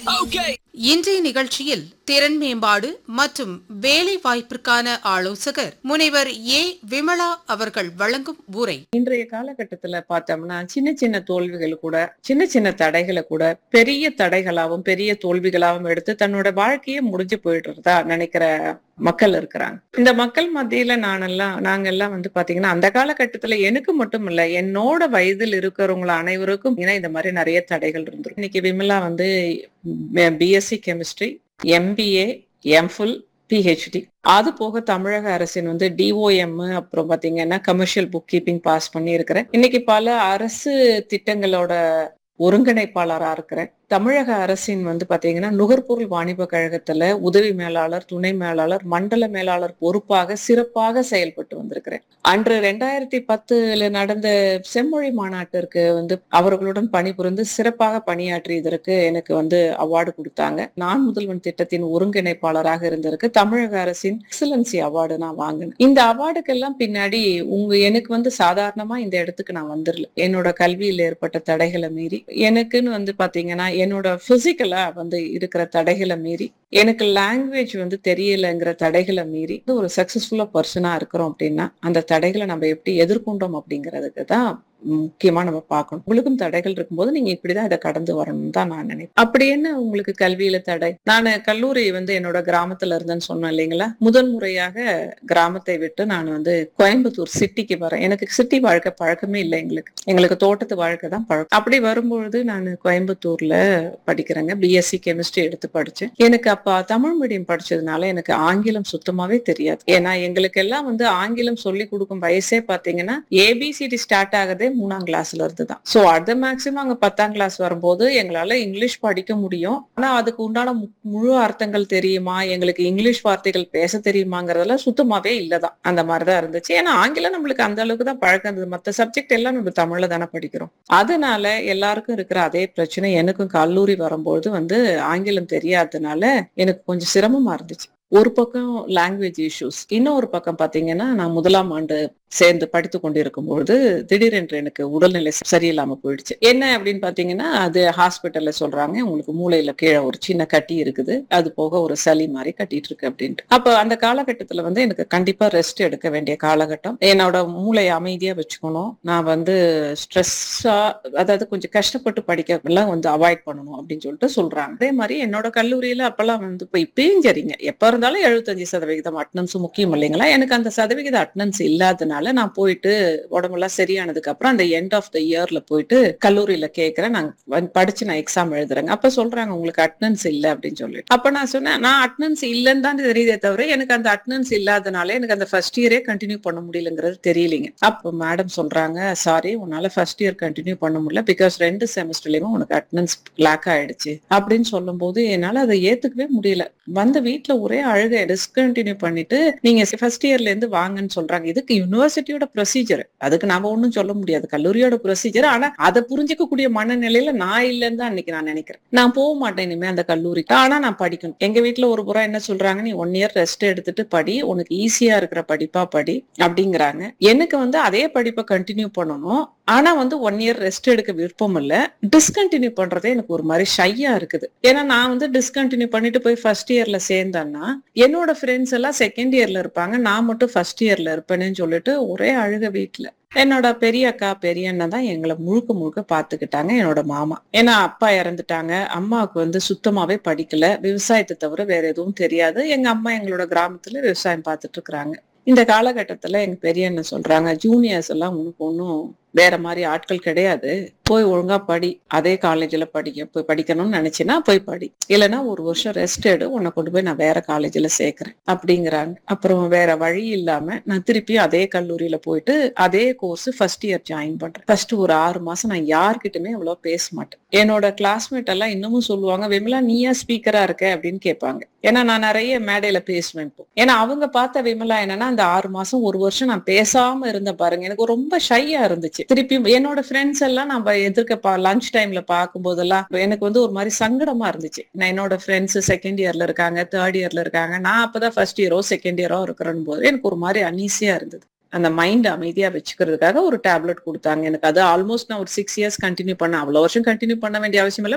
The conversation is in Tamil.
இன்றைய நிகழ்ச்சியில் திறன் மேம்பாடு மற்றும் வேலை வாய்ப்பிற்கான ஆலோசகர் முனைவர் ஏ விமலா அவர்கள் வழங்கும் உரை இன்றைய காலகட்டத்துல பார்த்தோம்னா சின்ன சின்ன தோல்விகள் கூட சின்ன சின்ன தடைகளை கூட பெரிய தடைகளாவும் பெரிய தோல்விகளாவும் எடுத்து தன்னோட வாழ்க்கையே முடிஞ்சு போயிடுறதா நினைக்கிற மக்கள் இருக்கிறாங்க இந்த மக்கள் மத்தியில நானெல்லாம் நாங்கெல்லாம் வந்து பாத்தீங்கன்னா அந்த காலகட்டத்துல எனக்கு மட்டும் இல்ல என்னோட வயதில் இருக்கிறவங்கள அனைவருக்கும் ஏன்னா இந்த மாதிரி நிறைய தடைகள் இருந்திருக்கும் இன்னைக்கு விமலா வந்து BSc chemistry MBA MPhil PhD அது போக தமிழக அரசின் வந்து டிஓஎம் அப்புறம் பாத்தீங்கன்னா கமர்ஷியல் புக் கீப்பிங் பாஸ் பண்ணி இருக்கிறேன் இன்னைக்கு பல அரசு திட்டங்களோட ஒருங்கிணைப்பாளரா இருக்கிறேன் தமிழக அரசின் வந்து பாத்தீங்கன்னா நுகர்பொருள் வாணிப கழகத்துல உதவி மேலாளர் துணை மேலாளர் மண்டல மேலாளர் பொறுப்பாக சிறப்பாக செயல்பட்டு வந்திருக்கிறேன் அன்று ரெண்டாயிரத்தி பத்துல நடந்த செம்மொழி மாநாட்டிற்கு வந்து அவர்களுடன் பணிபுரிந்து சிறப்பாக பணியாற்றியதற்கு எனக்கு வந்து அவார்டு கொடுத்தாங்க நான் முதல்வன் திட்டத்தின் ஒருங்கிணைப்பாளராக இருந்திருக்கு தமிழக அரசின் எக்ஸலன்சி அவார்டு நான் வாங்கினேன் இந்த அவார்டுக்கெல்லாம் பின்னாடி உங்க எனக்கு வந்து சாதாரணமா இந்த இடத்துக்கு நான் வந்துடல என்னோட கல்வியில் ஏற்பட்ட தடைகளை மீறி எனக்குன்னு வந்து பாத்தீங்கன்னா என்னோட பிசிக்கலா வந்து இருக்கிற தடைகளை மீறி எனக்கு லாங்குவேஜ் வந்து தெரியலைங்கிற தடைகளை மீறி ஒரு சக்சஸ்ஃபுல்லா பர்சனா இருக்கிறோம் அப்படின்னா அந்த தடைகளை நம்ம எப்படி எதிர்கொண்டோம் அப்படிங்கிறதுக்கு தான் முக்கியமா நம்ம பார்க்கணும் உங்களுக்கும் தடைகள் இருக்கும்போது நீங்க இப்படிதான் இதை கடந்து வரணும்னு தான் நான் நினைப்பேன் அப்படி என்ன உங்களுக்கு கல்வியில தடை நான் கல்லூரி வந்து என்னோட கிராமத்துல இருந்தேன்னு சொன்னேன் இல்லைங்களா முதன் முறையாக கிராமத்தை விட்டு நான் வந்து கோயம்புத்தூர் சிட்டிக்கு வரேன் எனக்கு சிட்டி வாழ்க்கை பழக்கமே இல்லை எங்களுக்கு எங்களுக்கு தோட்டத்து வாழ்க்கை தான் பழக்கம் அப்படி வரும்பொழுது நான் கோயம்புத்தூர்ல படிக்கிறேங்க பிஎஸ்சி கெமிஸ்ட்ரி எடுத்து படிச்சேன் எனக்கு அப்ப தமிழ் மீடியம் படிச்சதுனால எனக்கு ஆங்கிலம் சுத்தமாவே தெரியாது ஏன்னா எங்களுக்கு எல்லாம் வந்து ஆங்கிலம் சொல்லி கொடுக்கும் வயசே பாத்தீங்கன்னா ஏபிசிடி ஸ்டார்ட் ஆகுதே மூணாம் கிளாஸ்ல இருந்து தான் சோ அது மேக்சிமம் அங்க பத்தாம் கிளாஸ் வரும்போது எங்களால இங்கிலீஷ் படிக்க முடியும் ஆனா அதுக்கு உண்டான மு- முழு அர்த்தங்கள் தெரியுமா எங்களுக்கு இங்கிலீஷ் வார்த்தைகள் பேச தெரியுமாங்கிறதெல்லாம் சுத்தமாவே இல்லதான் அந்த மாதிரிதான் இருந்துச்சு ஏன்னா ஆங்கிலம் நம்மளுக்கு அந்த அளவுக்கு தான் பழக்கம் இருந்தது மத்த சப்ஜெக்ட் எல்லாம் நம்ம தமிழ்ல தானே படிக்கிறோம் அதனால எல்லாருக்கும் இருக்கிற அதே பிரச்சனை எனக்கும் கல்லூரி வரும்போது வந்து ஆங்கிலம் தெரியாததுனால எனக்கு கொஞ்சம் சிரமமா இருந்துச்சு ஒரு பக்கம் லாங்குவேஜ் இஷ்யூஸ் இன்னொரு பக்கம் பாத்தீங்கன்னா நான் முதலாம் ஆண்டு சேர்ந்து படித்து கொண்டிருக்கும் பொழுது திடீரென்று எனக்கு உடல்நிலை சரியில்லாம போயிடுச்சு என்ன அப்படின்னு பாத்தீங்கன்னா அது ஹாஸ்பிட்டல்ல சொல்றாங்க உங்களுக்கு மூளையில கீழே ஒரு சின்ன கட்டி இருக்குது அது போக ஒரு சளி மாதிரி கட்டிட்டு இருக்கு அப்படின்ட்டு அப்ப அந்த காலகட்டத்துல வந்து எனக்கு கண்டிப்பா ரெஸ்ட் எடுக்க வேண்டிய காலகட்டம் என்னோட மூளையை அமைதியா வச்சுக்கணும் நான் வந்து ஸ்ட்ரெஸ்ஸா அதாவது கொஞ்சம் கஷ்டப்பட்டு படிக்க எல்லாம் வந்து அவாய்ட் பண்ணணும் அப்படின்னு சொல்லிட்டு சொல்றாங்க அதே மாதிரி என்னோட கல்லூரியில அப்பெல்லாம் வந்து இப்ப இப்பயும் சரிங்க எப்ப இருந்தாலும் எழுபத்தஞ்சு சதவிகிதம் அட்டனன்ஸ் முக்கியம் இல்லைங்களா எனக்கு அந்த சதவிகித அட்டனன்ஸ் இல்லாதனால நான் போயிட்டு உடம்பெல்லாம் சரியானதுக்கு அப்புறம் அந்த எண்ட் ஆஃப் த இயர்ல போயிட்டு கல்லூரியில கேட்கிறேன் நான் வந்து படிச்சு நான் எக்ஸாம் எழுதுறேங்க அப்ப சொல்றாங்க உங்களுக்கு அட்டனன்ஸ் இல்ல அப்படின்னு சொல்லிட்டு அப்ப நான் சொன்னேன் நான் அட்டனன்ஸ் இல்லைன்னு தான் தெரியுதே தவிர எனக்கு அந்த அட்டனன்ஸ் இல்லாதனால எனக்கு அந்த ஃபர்ஸ்ட் இயரே கண்டினியூ பண்ண முடியலங்கிறது தெரியலீங்க அப்போ மேடம் சொல்றாங்க சாரி உன்னால ஃபர்ஸ்ட் இயர் கண்டினியூ பண்ண முடியல பிகாஸ் ரெண்டு செமஸ்டர்லயுமே உனக்கு அட்டனன்ஸ் லேக் ஆயிடுச்சு அப்படின்னு சொல்லும் போது என்னால அதை ஏத்துக்கவே முடியல வந்த வீட்ல ஒரே அழுக டிஸ்கண்டினியூ பண்ணிட்டு நீங்க ஃபர்ஸ்ட் இயர்ல இருந்து வாங்கன்னு சொல்றாங்க இதுக்கு யூனிவர்சிட்டியோட ப்ரொசீஜர் அதுக்கு நாம ஒண்ணும் சொல்ல முடியாது கல்லூரியோட ப்ரொசீஜர் ஆனா அதை புரிஞ்சுக்கக்கூடிய மனநிலையில நான் இல்லைன்னு தான் அன்னைக்கு நான் நினைக்கிறேன் நான் போக மாட்டேன் இனிமே அந்த கல்லூரிக்கு ஆனா நான் படிக்கணும் எங்க வீட்ல ஒரு புறம் என்ன சொல்றாங்க நீ ஒன் இயர் ரெஸ்ட் எடுத்துட்டு படி உனக்கு ஈஸியா இருக்கிற படிப்பா படி அப்படிங்கிறாங்க எனக்கு வந்து அதே படிப்பை கண்டினியூ பண்ணணும் ஆனா வந்து ஒன் இயர் ரெஸ்ட் எடுக்க விருப்பம் இல்ல டிஸ்கண்டினியூ பண்றதே எனக்கு ஒரு மாதிரி ஷையா இருக்குது ஏன்னா நான் வந்து டிஸ்கண்டினியூ பண்ணிட்டு போய் ஃபர்ஸ்ட் இயர்ல சேர்ந்தேன்னா என்னோட ஃப்ரெண்ட்ஸ் எல்லாம் செகண்ட் இயர்ல இருப்பாங்க நான் மட்டும் ஃபர்ஸ்ட் இயர்ல இருப்பேன்னு சொல்லிட்டு ஒரே அழுக வீட்டுல என்னோட பெரிய அக்கா பெரிய அண்ணன் தான் எங்களை முழுக்க முழுக்க பாத்துக்கிட்டாங்க என்னோட மாமா ஏன்னா அப்பா இறந்துட்டாங்க அம்மாவுக்கு வந்து சுத்தமாவே படிக்கல விவசாயத்தை தவிர வேற எதுவும் தெரியாது எங்க அம்மா எங்களோட கிராமத்துல விவசாயம் பார்த்துட்டு இருக்கிறாங்க இந்த காலகட்டத்துல எங்க பெரிய அண்ணன் சொல்றாங்க ஜூனியர்ஸ் எல்லாம் உனக்கு ஒன்றும் வேற மாதிரி ஆட்கள் கிடையாது போய் ஒழுங்கா படி அதே காலேஜ்ல படிக்க போய் படிக்கணும்னு நினைச்சினா போய் படி இல்லைன்னா ஒரு வருஷம் ரெஸ்ட் எடு உன்னை கொண்டு போய் நான் வேற காலேஜ்ல சேர்க்கிறேன் அப்படிங்கிறாங்க அப்புறம் வேற வழி இல்லாம நான் திருப்பி அதே கல்லூரியில போயிட்டு அதே கோர்ஸ் ஃபர்ஸ்ட் இயர் ஜாயின் பண்றேன் ஃபர்ஸ்ட் ஒரு ஆறு மாசம் நான் யார்கிட்டயுமே அவ்வளவு பேச மாட்டேன் என்னோட கிளாஸ்மேட் எல்லாம் இன்னமும் சொல்லுவாங்க விமலா நீயா ஸ்பீக்கரா இருக்க அப்படின்னு கேட்பாங்க ஏன்னா நான் நிறைய மேடையில பேசுவேன் இப்போ ஏன்னா அவங்க பார்த்த விமலா என்னன்னா அந்த ஆறு மாசம் ஒரு வருஷம் நான் பேசாம இருந்த பாருங்க எனக்கு ரொம்ப ஷையா இருந்துச்சு திருப்பி என்னோட ஃப்ரெண்ட்ஸ் எல்லாம் நம்ம எதிர்க்க லஞ்ச் டைம்ல பார்க்கும் போதெல்லாம் எனக்கு வந்து ஒரு மாதிரி சங்கடமா இருந்துச்சு நான் என்னோட ஃப்ரெண்ட்ஸ் செகண்ட் இயர்ல இருக்காங்க தேர்ட் இயர்ல இருக்காங்க நான் அப்பதான் ஃபர்ஸ்ட் இயரோ செகண்ட் இயரோ இருக்கிறேன் போது எனக்கு ஒரு மாதிரி அனீசியா இருந்தது அந்த மைண்ட் அமைதியா வச்சுக்கிறதுக்காக ஒரு டேப்லெட் கொடுத்தாங்க எனக்கு அது ஆல்மோஸ்ட் நான் ஒரு சிக்ஸ் இயர்ஸ் கண்டினியூ பண்ணேன் அவ்வளவு வருஷம் கண்டினியூ பண்ண வேண்டிய அவசியம் இல்லை